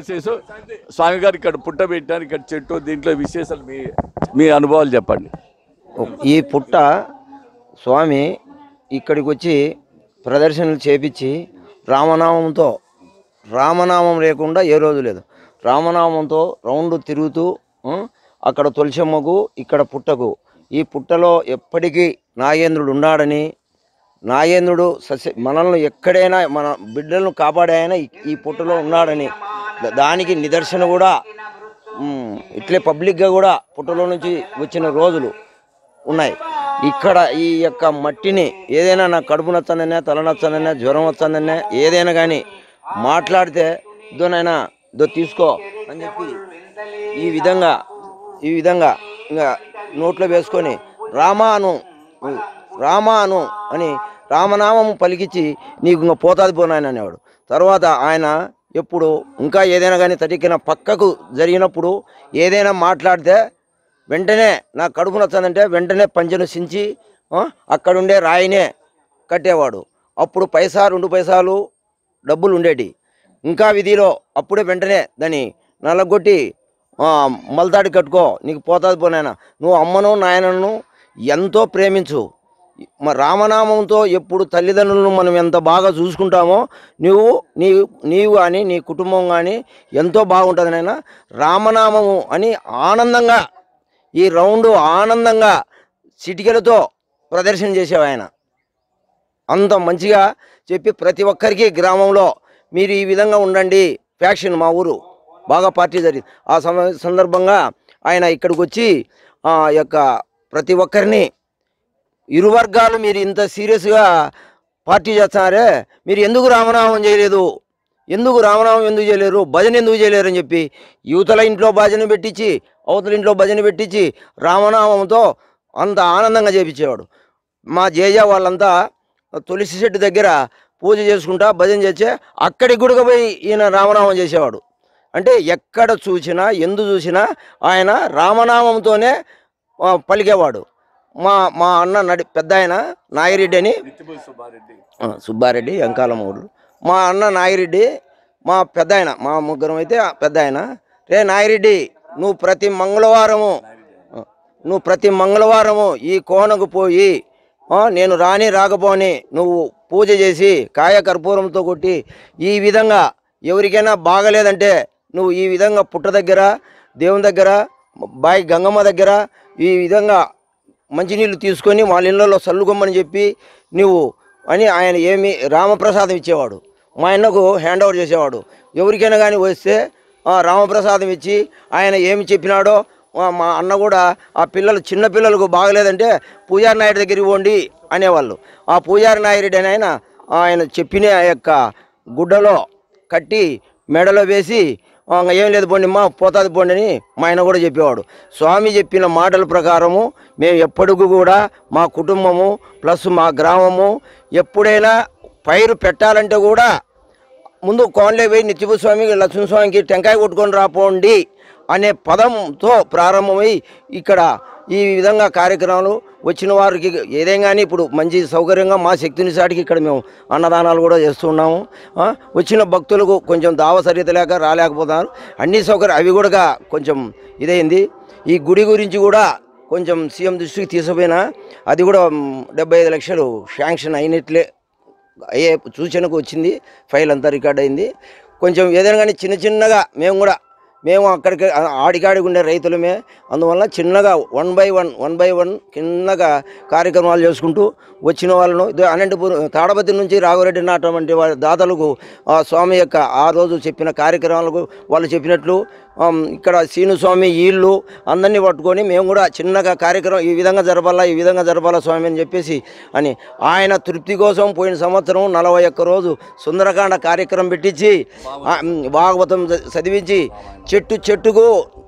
విశేషం స్వామి గారు ఇక్కడ పుట్ట పెట్టారు ఇక్కడ చెట్టు దీంట్లో విశేషాలు మీ మీ అనుభవాలు చెప్పండి ఈ పుట్ట స్వామి ఇక్కడికి వచ్చి ప్రదర్శనలు చేపించి రామనామంతో రామనామం లేకుండా ఏ రోజు లేదు రామనామంతో రౌండ్ తిరుగుతూ ఆ, అక్కడ తులసమ్మకు ఇక్కడ పుట్టకు ఈ పుట్టలో ఎప్పటికీ నాగేంద్రుడు ఉన్నాడని నాగేంద్రుడు సస్య మనల్ని ఎక్కడైనా మన బిడ్డలను కాపాడే ఆయన ఈ- ఈ పుట్టలో ఉన్నాడని ద- దానికి నిదర్శన కూడా ఉమ్, ఇట్లే పబ్లిక్గా కూడా పుట్టలో నుంచి వచ్చిన రోజులు ఉన్నాయి ఇక్కడ ఈ యొక్క మట్టిని ఏదైనా నా కడుపు నచ్చనన్నా తల నచ్చనన్నా జ్వరం వచ్చందన్నా ఏదైనా కానీ మాట్లాడితే ఇదోనైనా ఇదో తీసుకో అని చెప్పి ఈ విధంగా ఈ విధంగా ఇంకా నోట్లో వేసుకొని రామాను రామాను అని రామనామం పలికించి నీకు ఇంకా పోతాది పోనాయన అనేవాడు తర్వాత ఆయన ఎప్పుడు ఇంకా ఏదైనా కానీ తటికిన పక్కకు జరిగినప్పుడు ఏదైనా మాట్లాడితే వెంటనే నా కడుపు నచ్చదంటే వెంటనే పంచెను సించి ఆ, అక్కడుండే రాయినే కట్టేవాడు అప్పుడు పైసా రెండు పైసాలు డబ్బులు ఉండేటి ఇంకా విధిలో అప్పుడే వెంటనే దాన్ని నలగొట్టి ఆ, మలతాడి కట్టుకో నీకు పోతాది పోనాయన నువ్వు అమ్మను నాయనను ఎంతో ప్రేమించు మా రామనామంతో ఎప్పుడు తల్లిదండ్రులను మనం ఎంత బాగా చూసుకుంటామో నువ్వు నీ నీవు కానీ నీ కుటుంబం కానీ ఎంతో బాగుంటుంది నాయన రామనామము అని ఆనందంగా ఈ రౌండ్ ఆనందంగా చిటికెలతో ప్రదర్శన చేసేవి ఆయన అంత మంచిగా చెప్పి ప్రతి ఒక్కరికి గ్రామంలో మీరు ఈ విధంగా ఉండండి ఫ్యాక్షన్ మా ఊరు బాగా పార్టీ జరిగింది ఆ సమ సందర్భంగా ఆయన ఇక్కడికి వచ్చి ఆ యొక్క ప్రతి ఒక్కరిని ఇరు వర్గాలు మీరు ఇంత సీరియస్గా పార్టీ చేస్తున్నారే మీరు ఎందుకు రామనామం చేయలేదు ఎందుకు రామనామం ఎందుకు చేయలేరు భజన ఎందుకు చేయలేరు అని చెప్పి యువతల ఇంట్లో భజన పెట్టించి అవతల ఇంట్లో భజన పెట్టించి రామనామంతో అంత ఆనందంగా చేపించేవాడు మా జేజ వాళ్ళంతా తులసి చెట్టు దగ్గర పూజ చేసుకుంటా భజన చేసే అక్కడికి గుడికి పోయి ఈయన రామనామం చేసేవాడు అంటే ఎక్కడ చూసినా ఎందు చూసినా ఆయన రామనామంతోనే ఆ, పలికేవాడు మా మా అన్న నడి పెద్ద ఆయన నాగిరెడ్డి అని ఆ, సుబ్బారెడ్డి వెంకాలమూరు మా అన్న నాగిరెడ్డి మా పెద్ద ఆయన మా ముగ్గురం అయితే పెద్ద ఆయన రే నాగిరెడ్డి నువ్వు ప్రతి మంగళవారము ఆ, నువ్వు ప్రతి మంగళవారము ఈ కోనకు పోయి ఆ, నేను రాని రాకపోని నువ్వు పూజ చేసి కాయ కర్పూరంతో కొట్టి ఈ విధంగా ఎవరికైనా బాగలేదంటే నువ్వు ఈ విధంగా పుట్ట దగ్గర దేవుని దగ్గర బాయి గంగమ్మ దగ్గర ఈ విధంగా మంచినీళ్ళు తీసుకొని వాళ్ళ ఇళ్ళలో చల్లుకోమని చెప్పి నువ్వు అని ఆయన ఏమి రామప్రసాదం ఇచ్చేవాడు మా అన్నకు హ్యాండ్ ఓవర్ చేసేవాడు ఎవరికైనా కానీ వస్తే ఆ రామప్రసాదం ఇచ్చి ఆయన ఏమి చెప్పినాడో ఆ మా అన్న కూడా ఆ పిల్లలు చిన్న పిల్లలకు బాగలేదంటే పూజారి నాయుడు దగ్గరికి పోండి అనేవాళ్ళు ఆ పూజారి నాయుడు అని ఆయన ఆయన చెప్పిన ఆ యొక్క గుడ్డలో కట్టి మెడలో వేసి "ఆ, ఇంక ఏం లేదు పోండి మా పోతాది పోండి అని మా ఆయన కూడా చెప్పేవాడు స్వామి చెప్పిన మాటల ప్రకారము మేము ఎప్పటికీ కూడా మా కుటుంబము ప్లస్ మా గ్రామము ఎప్పుడైనా పైరు పెట్టాలంటే కూడా ముందు కోన్లే పోయి నిత్యపు స్వామికి లక్ష్మణస్వామికి టెంకాయ కొట్టుకొని రాపోండి అనే పదంతో ప్రారంభమై ఇక్కడ ఈ విధంగా కార్యక్రమాలు వచ్చిన వారికి ఏదైనా కానీ ఇప్పుడు మంచి సౌకర్యంగా మా శక్తిని సాటికి ఇక్కడ మేము అన్నదానాలు కూడా చేస్తున్నాము ఆ, వచ్చిన భక్తులకు కొంచెం దావ సరిత లేక రాలేకపోతున్నారు అన్ని సౌకర్యం అవి కూడా కొంచెం ఇదైంది ఈ గుడి గురించి కూడా కొంచెం సీఎం దృష్టికి తీసుకుపోయినా అది కూడా మ్, డెబ్బై ఐదు లక్షలు శాంక్షన్ అయినట్లే అయ్యే సూచనకు వచ్చింది ఫైల్ అంతా రికార్డ్ అయింది కొంచెం ఏదైనా కానీ చిన్న చిన్నగా మేము కూడా మేము అక్కడికి ఆ- ఆడికాడికి ఉండే రైతులమే అందువల్ల చిన్నగా one by one one by one చిన్నగా కార్యక్రమాలు చేసుకుంటూ వచ్చిన వాళ్ళను ఇదే అనంతపురం తాడపతి నుంచి రాఘవరెడ్డి నాటం వంటి వాళ్ళ దాతలకు ఆ స్వామి యొక్క ఆ రోజు చెప్పిన కార్యక్రమాలకు వాళ్ళు చెప్పినట్లు ఆమ్, ఇక్కడ సీను స్వామి వీళ్ళు అందరినీ పట్టుకొని మేము కూడా చిన్నగా కార్యక్రమం ఈ విధంగా జరపాలా ఈ విధంగా జరపాలా స్వామి అని చెప్పేసి అని ఆయన తృప్తి కోసం పోయిన సంవత్సరం నలభై ఒక్క రోజు సుందరకాండ కార్యక్రమం పెట్టించి ఆ, ఉమ్, భాగవతం చ- చదివించి చెట్టు చెట్టుకు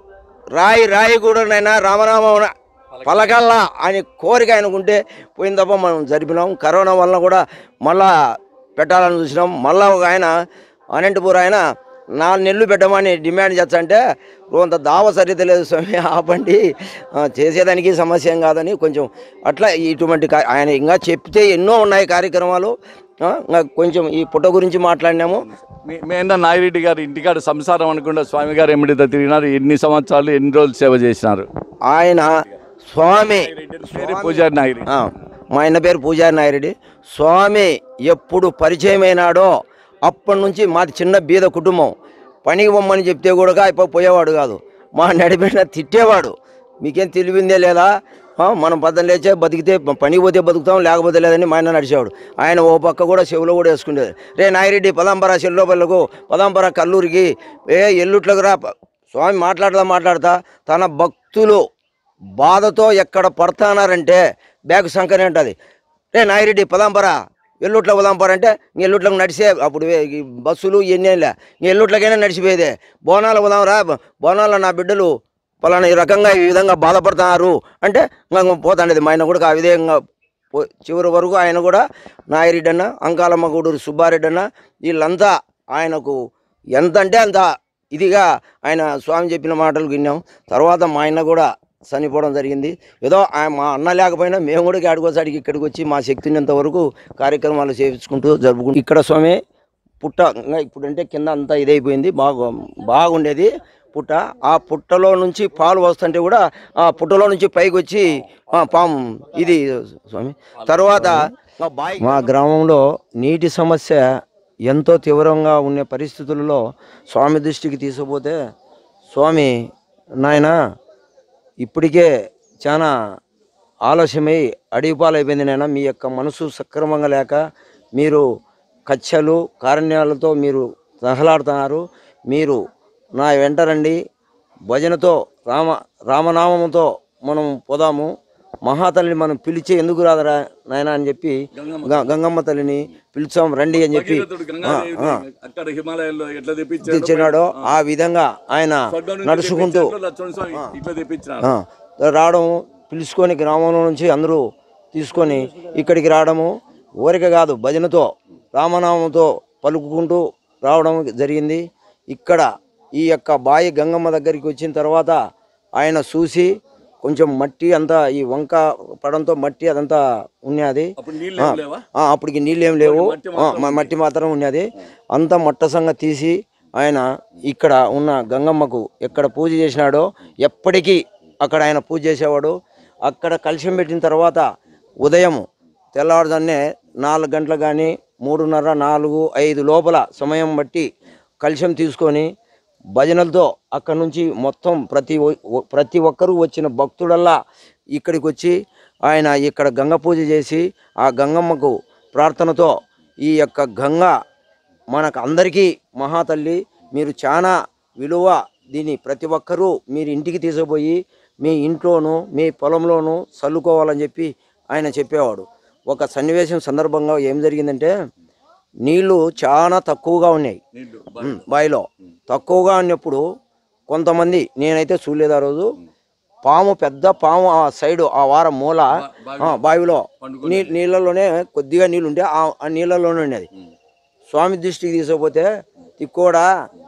రాయి రాయి కూడా నైనా రామనామం పలకల్లా అని కోరిక ఆయనకుంటే పోయిన తప్ప మనం జరిపినాం కరోనా వలన కూడా మళ్ళా పెట్టాలని చూసినాం మళ్ళా ఒక ఆయన అనంతపూర్ ఆయన నాలుగు నెలలు పెట్టమని డిమాండ్ చేస్తంటే కొంత దావ సరిత లేదు స్వామి ఆపండి ఆ, చేసేదానికి సమస్య ఏం కాదని కొంచెం అట్లా ఇటువంటి కా- ఆయన ఇంకా చెప్తే ఎన్నో ఉన్నాయి కార్యక్రమాలు ఆ, ఇంకా కొంచెం ఈ పుట్ట గురించి మాట్లాడినాము మీ- మేంద నాగిరెడ్డి గారు ఇంటికాడ సంసారం అనుకుండా స్వామి గారు ఎమ్మిడితో తిరిగినారు ఎన్ని సంవత్సరాలు ఎన్ని రోజులు సేవ చేసినారు ఆయన స్వామి పేరే పూజారి నాగిరెడ్డి ఆ, మా ఆయన పేరు పూజారి నాయరెడ్డి స్వామి ఎప్పుడు పరిచయం అయినాడో అప్పటి నుంచి మాది చిన్న బీద కుటుంబం పనికి పొమ్మని చెప్తే కూడా అయిపో పోయేవాడు కాదు మా నడిపిన తిట్టేవాడు మీకేం తెలివిందే లేదా ఆ, మనం పద్దం లేచే బతికితే పనికి పోతే బతుకుతాం లేకపోతే లేదని మా ఆయన నడిచేవాడు ఆయన ఓ పక్క కూడా చెవులో కూడా వేసుకునేది రే నాయిరెడ్డి పదాంబర చెల్లోపల్లకు పదాంబర కల్లూరికి ఏ ఎల్లుట్లకు రా స్వామి మాట్లాడతా మాట్లాడతా తన భక్తులు బాధతో ఎక్కడ పడతానారంటే బ్యాగ్ సంకనే ఉంటుంది రే నాయిరెడ్డి పదాంపరా ఎల్లుట్ల పదాంపర అంటే ఇంక ఎల్లుట్లకు నడిచే అప్పుడు వే- ఈ బస్సులు ఇవన్నీ లే ఇంక ఎల్లుట్లకైనా నడిచిపోయేదే బోనాలు పోదాం రా బోనాల్లో నా బిడ్డలు పలానా ఈ రకంగా ఈ విధంగా బాధపడుతున్నారు అంటే ఇంకా పోతాండేది మా ఆయన కూడా ఆ విధంగా పో- చివరి వరకు ఆయన కూడా నాయిరెడ్డి అన్న అంకాలమ్మ గూడూరు సుబ్బారెడ్డి అన్న వీళ్ళంతా ఆయనకు ఎంత అంటే అంత ఇదిగా ఆయన స్వామి చెప్పిన మాటలు విన్నాం తర్వాత మా ఆయన కూడా చనిపోవడం జరిగింది ఏదో ఆయన మా అన్న లేకపోయినా మేము కూడా ఆడుకోసాడికి ఇక్కడికి వచ్చి మా శక్తినంత వరకు కార్యక్రమాలు చేయించుకుంటూ జరుపుకుంటూ ఇక్కడ స్వామి పుట్ట ఇంకా ఇప్పుడంటే కింద అంతా ఇదైపోయింది బాగు బాగుండేది పుట్ట ఆ పుట్టలో నుంచి పాలు వస్తుంటే కూడా ఆ పుట్టలో నుంచి పైకి వచ్చి ఆ, పాము ఇది స్వామి తర్వాత మా బాయ్ మా గ్రామంలో నీటి సమస్య ఎంతో తీవ్రంగా ఉండే పరిస్థితులలో స్వామి దృష్టికి తీసుకుపోతే స్వామి నాయన ఇప్పటికే చాలా ఆలస్యమై అడిగిపాలైపోయింది నాయన మీ యొక్క మనసు సక్రమంగా లేక మీరు కచ్చలు కారణ్యాలతో మీరు తహలాడుతున్నారు మీరు నా వెంట రండి భజనతో రామ రామనామంతో మనం పోదాము మహాతల్లిని మనం పిలిచి ఎందుకు రాదరా నాయన అని చెప్పి గ- గంగమ్మ తల్లిని పిలిచాం రండి అని చెప్పి ఆ, ఆ, అక్కడ హిమాలయాల్లో ఎట్లా తెప్పించారు తెచ్చినాడో ఆ విధంగా ఆయన నడుచుకుంటూ లక్ష్మణ స్వామి ఇట్లా తెప్పించినారు ఆ, రావడం పిలుచుకొని గ్రామంలో నుంచి అందరూ తీసుకొని ఇక్కడికి రావడము ఊరిక కాదు భజనతో రామనామంతో పలుకుకుంటూ రావడం జరిగింది ఇక్కడ ఈ యొక్క బాయి గంగమ్మ దగ్గరికి వచ్చిన తర్వాత ఆయన చూసి కొంచెం మట్టి అంతా ఈ వంక పడంతో మట్టి అదంతా ఉన్నది అప్పుడు నీళ్ళు ఏం లేవా ఆ, అప్పటికి నీళ్ళు ఏం లేవు ఆ, మ- మట్టి మాత్రం ఉన్నది అంత మట్టసంగా తీసి ఆయన ఇక్కడ ఉన్న గంగమ్మకు ఎక్కడ పూజ చేసినాడో ఎప్పటికీ అక్కడ ఆయన పూజ చేసేవాడు అక్కడ కలుషం పెట్టిన తర్వాత ఉదయం తెల్లవారుజాన్నే నాలుగు గంటలు కానీ మూడున్నర నాలుగు ఐదు లోపల సమయం బట్టి కలుషం తీసుకొని భజనలతో అక్కడ నుంచి మొత్తం ప్రతి ఒ- ఒ- ప్రతి ఒక్కరూ వచ్చిన భక్తుడల్లా ఇక్కడికి వచ్చి ఆయన ఇక్కడ గంగ పూజ చేసి ఆ గంగమ్మకు ప్రార్థనతో ఈ యొక్క గంగ మనకు అందరికీ మహాతల్లి మీరు చాలా విలువ దీన్ని ప్రతి ఒక్కరూ మీరు ఇంటికి తీసుకుపోయి మీ ఇంట్లోనూ మీ పొలంలోనూ చల్లుకోవాలని చెప్పి ఆయన చెప్పేవాడు ఒక సన్నివేశం సందర్భంగా ఏం జరిగిందంటే నీళ్లు చాలా తక్కువగా ఉన్నాయి నీళ్ళు ఉమ్, బావిలో తక్కువగా ఉన్నప్పుడు కొంతమంది నేనైతే చూడలేదు ఆ రోజు పాము పెద్ద పాము ఆ సైడు ఆ వారం మూల ఆ, బావిలో నీ నీళ్ళలోనే కొద్దిగా నీళ్ళు ఉంటే ఆ ఆ నీళ్ళలోనే ఉండేది స్వామి దృష్టికి తీసుకుపోతే తిక్కోడా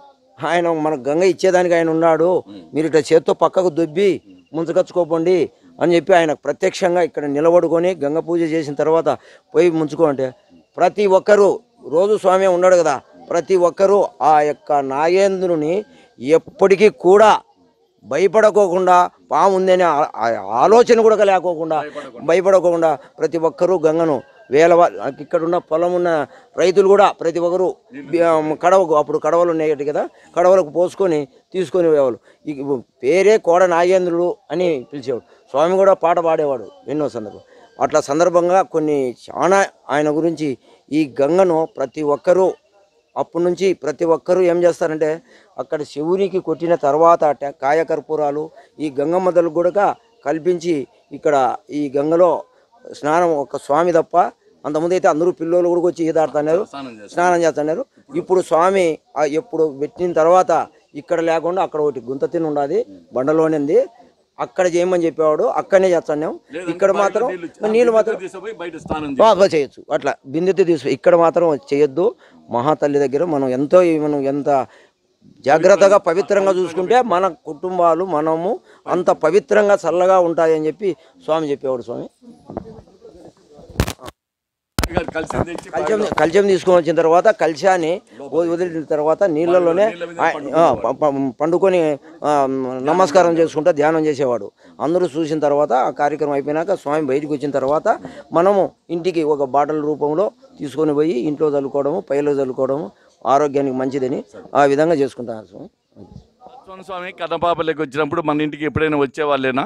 ఆయన మన గంగ ఇచ్చేదానికి ఆయన ఉన్నాడు మీరు ఇట్లా చేత్తో పక్కకు దొబ్బి ముంచుకచ్చుకోపోండి అని చెప్పి ఆయన ప్రత్యక్షంగా ఇక్కడ నిలబడుకొని గంగ పూజ చేసిన తర్వాత పోయి ముంచుకో అంటే ప్రతి ఒక్కరూ రోజు స్వామి ఉన్నాడు కదా ప్రతి ఒక్కరూ ఆ యొక్క నాగేంద్రుని ఎప్పటికీ కూడా భయపడకోకుండా పాము ఉందనే ఆ- ఆ ఆలోచన కూడా లేకోకుండా భయపడకోకుండా ప్రతి ఒక్కరూ గంగను వేల వా- ఇక్కడ ఉన్న పొలం ఉన్న రైతులు కూడా ప్రతి ఒక్కరు బి- ఆ, కడవకు అప్పుడు కడవలు ఉన్నాయి కదా కడవలకు పోసుకొని తీసుకొని పోయేవాళ్ళు ఈ పేరే కోడ నాగేంద్రుడు అని పిలిచేవాడు స్వామి కూడా పాట పాడేవాడు ఎన్నో సందర్భం అట్లా సందర్భంగా కొన్ని చాలా ఆయన గురించి ఈ గంగను ప్రతి ఒక్కరూ అప్పటి నుంచి ప్రతి ఒక్కరూ ఏం చేస్తారంటే అక్కడ శివునికి కొట్టిన తర్వాత ట- కాయకర్పూరాలు ఈ గంగమ్మ తల్లి కూడా కల్పించి ఇక్కడ ఈ గంగలో స్నానం ఒక స్వామి తప్ప అంతకుముందు అయితే అందరూ పిల్లలు కూడా వచ్చి ఈదాడుతున్నారు స్నానం చేస్తారు స్నానం చేస్తున్నారు ఇప్పుడు స్వామి ఆ ఎప్పుడు పెట్టిన తర్వాత ఇక్కడ లేకుండా అక్కడ ఒకటి గుంత తిని ఉండాది బండలోనింది అక్కడ చేయమని చెప్పేవాడు అక్కడనే చేస్తున్నాం ఇక్కడ మాత్రం నీళ్ళు మాత్రం తీసుకుపోయి బయట స్నానం బాగా చేయొచ్చు అట్లా బిందెతో తీసు ఇక్కడ మాత్రం చేయొద్దు మహాతల్లి దగ్గర మనం ఎంతో మనం ఎంత జాగ్రత్తగా పవిత్రంగా చూసుకుంటే మన కుటుంబాలు మనము అంత పవిత్రంగా చల్లగా ఉంటాయని చెప్పి స్వామి చెప్పేవాడు స్వామి చేసి కలిసి తెచ్చి కల్చం కల్చం తీసుకొని వచ్చిన తర్వాత కల్చాన్ని వ- వదిలిన తర్వాత నీళ్ళలోనే ఆ- ఆ, ప- ప- పండుకొని ఆ, నమస్కారం చేసుకుంటా ధ్యానం చేసేవాడు అందరూ చూసిన తర్వాత ఆ కార్యక్రమం అయిపోయినాక స్వామి బయటికి వచ్చిన తర్వాత మనము ఇంటికి ఒక బాటల రూపంలో తీసుకొని పోయి ఇంట్లో చల్లుకోవడము పైలో చల్లుకోవడము ఆరోగ్యానికి మంచిదని ఆ విధంగా చేసుకుంటాను స్వామి లక్ష్మణ స్వామి కన్నపాపల్లికి వచ్చినప్పుడు మన ఇంటికి ఎప్పుడైనా వచ్చేవాళ్ళేనా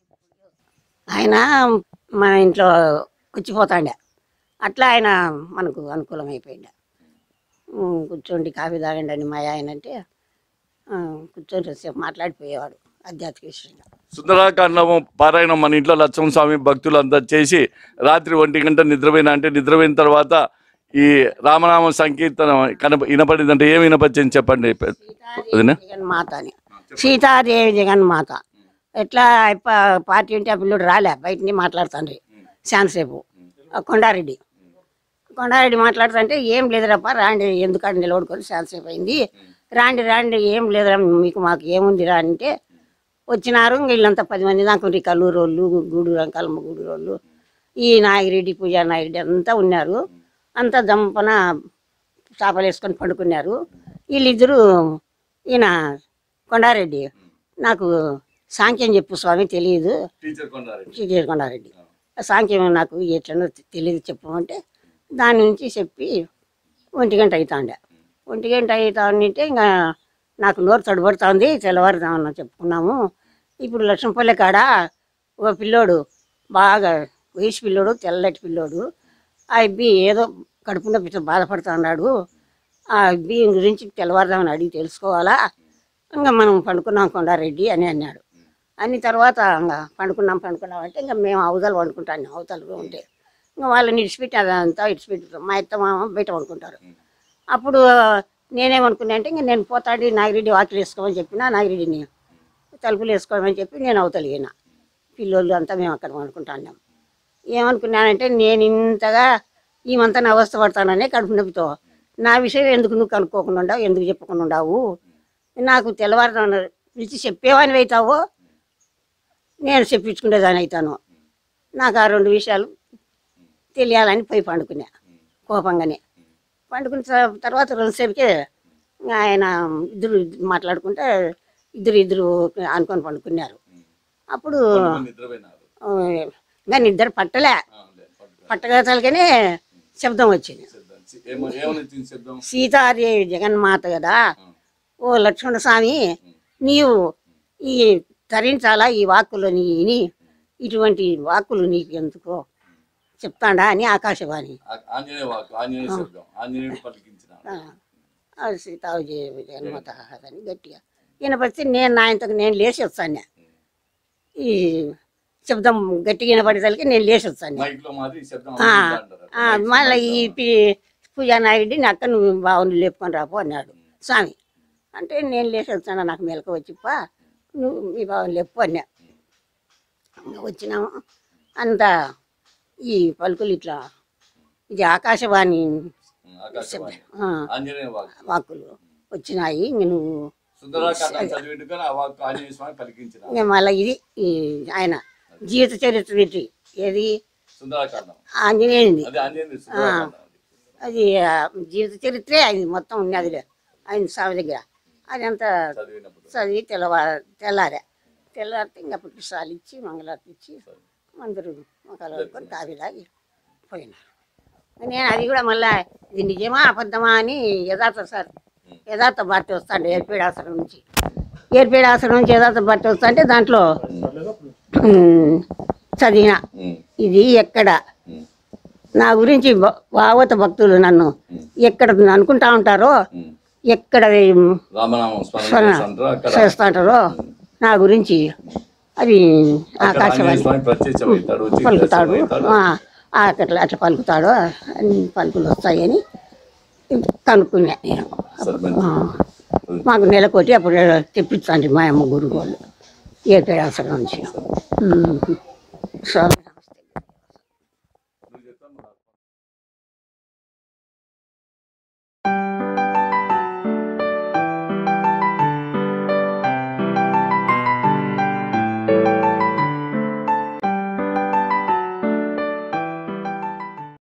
ఆయన మన ఇంట్లో కూర్చిపోతాండే అట్లా ఆయన మనకు అనుకూలం అయిపోయింది ఉమ్, కూర్చోండి కాఫీ తాగండి అని మా ఆయన అంటే ఆ, కూర్చొని సేపు మాట్లాడిపోయేవాడు ఆధ్యాత్మిక విషయంగా సుందరాకాండము పారాయణం మన ఇంట్లో లక్ష్మణ స్వామి భక్తులు అంతా చేసి రాత్రి ఒంటి గంట నిద్రపోయిన అంటే నిద్రపోయిన తర్వాత ఈ రామనామ సంకీర్తన కనప వినపడిందంటే ఏమి వినపచ్చింది చెప్పండి వదినా? జగన్మాత అని సీతాదేవి జగన్మాత ఎట్లా అయిప- పార్టీ ఉంటే ఆ పిల్లడు రాలే బయటని మాట్లాడుతాండ్రి శాంతసేపు ఆ కొండారెడ్డి కొండారెడ్డి మాట్లాడుతుంటే ఏం లేదురప్ప రాండి ఎందుకంటే నిలబడుకొని శాంతసేపు అయింది రాండి రాండి ఏం లేదురా మీకు మాకు ఏముందిరా అంటే వచ్చినారు ఇంక వీళ్ళంతా పది మంది దాకా ఉండ్రి కల్లూరు వాళ్ళు గూడూరు అంకాలమ్మ గూడూరు వాళ్ళు ఈ నాగిరెడ్డి పూజా నాగిరెడ్డి అంతా ఉన్నారు అంతా జంపన చేపలు వేసుకొని పండుకున్నారు వీళ్ళిద్దరూ ఈయన కొండారెడ్డి నాకు సాంఖ్యం చెప్పు స్వామి తెలియదు టీచర్ కొండారెడ్డి శ్రీదేవి కొండారెడ్డి ఆ సాంఖ్యం నాకు ఎట్లనో తెలియదు చెప్పమంటే దాని నుంచి చెప్పి ఒంటి గంట అవుతాండే ఒంటి గంట అవుతా ఉంటే ఇంకా నాకు నోరు తడబడుతుంది తెల్లవారుదామన్న చెప్పుకున్నాము ఇప్పుడు లక్ష్మపల్లి కాడ ఒక పిల్లోడు బాగా వయసు పిల్లోడు తెల్లటి పిల్లోడు ఆ అబ్బి ఏదో కడుపు నొప్పితో బాధపడుతూ ఉన్నాడు ఆ అబ్బి గురించి తెల్లవారుదామని అడిగి తెలుసుకోవాలా ఇంకా మనం పండుకున్నాం కొండారెడ్డి అని అన్నాడు అని తర్వాత ఇంకా పండుకున్నాం పండుకున్నాం అంటే ఇంకా మేము అవతలు పండుకుంటాను అవతలు ఉంటే ఇంకా వాళ్ళని ఇడిచిపెట్టి అదంతా ఇడిచిపెట్టి మా అత్త మామ బయట పండుకుంటారు అప్పుడు నేనేమనుకున్నా అంటే ఇంకా నేను పోతాడి నాగిరెడ్డి వాకిలు వేసుకోమని చెప్పిన నాగిరెడ్డిని తలుపులు వేసుకోమని చెప్పి నేను అవతలిగిన పిల్లోళ్ళు అంతా మేము అక్కడ పండుకుంటాన్నాం ఏమనుకున్నానంటే నేను ఇంతగా ఈమంతా నా అవస్థ పడతాననే కడుపు నొప్పితో నా విషయం ఎందుకు నువ్వు కనుక్కోకుండా ఉండవు ఎందుకు చెప్పకుండా ఉండవు నాకు తెల్లవారు పిలిచి చెప్పేవాని అవుతావో నేను చెప్పించుకునేదాని అవుతాను నాకు ఆ రెండు విషయాలు తెలియాలని పోయి పండుకున్నా కోపంగానే పండుకున్న తర్వా- తర్వాత రెండుసేపుకే ఆయన ఇద్దరు మాట్లాడుకుంటే ఇద్దరు ఇద్దరు అనుకొని పండుకున్నారు అప్పుడు నిద్రపోయినారు ఆ, ఇంకా నిద్ర పట్టలే పట్టగలగానే శబ్దం వచ్చింది ఏమో ఏమని శబ్దం సీతాదేవి జగన్మాత కదా ఓ లక్ష్మణ స్వామి నీవు ఈ తరించాలా ఈ వాక్కులు నీ ఇటువంటి వాక్కులు నీకు ఎందుకో చెప్తాడా అని ఆకాశవాణి ఆ- ఆంజనేయ వాకు ఆంజనేయ శబ్దం ఆంజనేయుడు పలికించినాడు ఆ, ఆ సీతాదేవి జగన్మాత అని గట్టిగా ఈయన పరిస్థితి నేను నా ఇంతకు నేను లేచి వస్తాను ఈ శబ్దం గట్టిగా వినపడేసరికి నేను లేచి వస్తాను మైక్ లో మాది ఈ శబ్దం ఆ, అంటారు ఆ, మళ్ళీ ఈ పి- పూజా నాయుడిని నా అక్క నువ్వు బావుని లేపుకొని రాపో అన్నాడు స్వామి అంటే నేను లేచి వచ్చాను నాకు మెలకు వచ్చిప్ప నువ్వు మీ బావుని లేపు అన్నా ఇంకా వచ్చినాము అంతా ఈ పలుకులు ఇట్లా ఇది ఆకాశవాణి ఆకాశవాణి ఆ, ఆంజనేయ వాకు వాక్కులు వచ్చినాయి ఇంక నువ్వు సుందరాకాండం చదివిట్టుకొని ఆ వాకు ఆంజనేయ స్వామి పలికించిన ఇంకా మళ్ళీ ఇది ఈ ఆయన జీవిత చరిత్ర ఇది ఏది సుందరాకాండం ఆంజనేయునిది అది ఆంజనేయ సుందరాకాండం అది ఆ, జీవిత చరిత్రే అది మొత్తం ఉన్నది ఆయన స్వామి దగ్గర అది అంతా చదివినప్పుడు చదివి తెల్లవార తెల్లారే తెల్లారితే ఇంకా పుట్టిసాలు ఇచ్చి మంగళారతి ఇచ్చి అందరూ మొక్కలు కడుక్కొని కాఫీ తాగి పోయినారు నేను అది కూడా మళ్ళా ఇది నిజమా అబద్ధమా అని యథార్థ సార్ యథార్థ భర్త వస్తాండి ఏర్పేడాసనం నుంచి ఏర్పేడాసనం నుంచి యథార్థ భర్త వస్తా అంటే దాంట్లో ఉమ్, చదివిన ఉమ్, ఇది ఎక్కడ ఉమ్, నా గురించి భ- భాగవత భక్తులు నన్ను ఎక్కడ అనుకుంటా ఉంటారో ఉమ్. ఎక్కడ రామనామం స్మరణ స్మరణ చేస్తుంటారు అక్కడ చేస్తూ ఉంటారో నా గురించి అది అక్కడ ఆంజనేయ ఆకాశవాణి స్వామి ప్రత్యక్షమవుతాడు వచ్చి పలుకుతాడు దర్శనమవుతాడు. ఆ, ఆ, అట్లా అట్లా పలుకుతాడు అన్ని పలుకులు వస్తాయని కనుక్కున్నా నేను సరే, మంచిది. ఆ, మాకు నెలకొట్టి అప్పుడు తెప్పించండి మా అమ్మ గురువు వాళ్ళు ఏ పేడాసనం నుంచి ఉమ్. సరే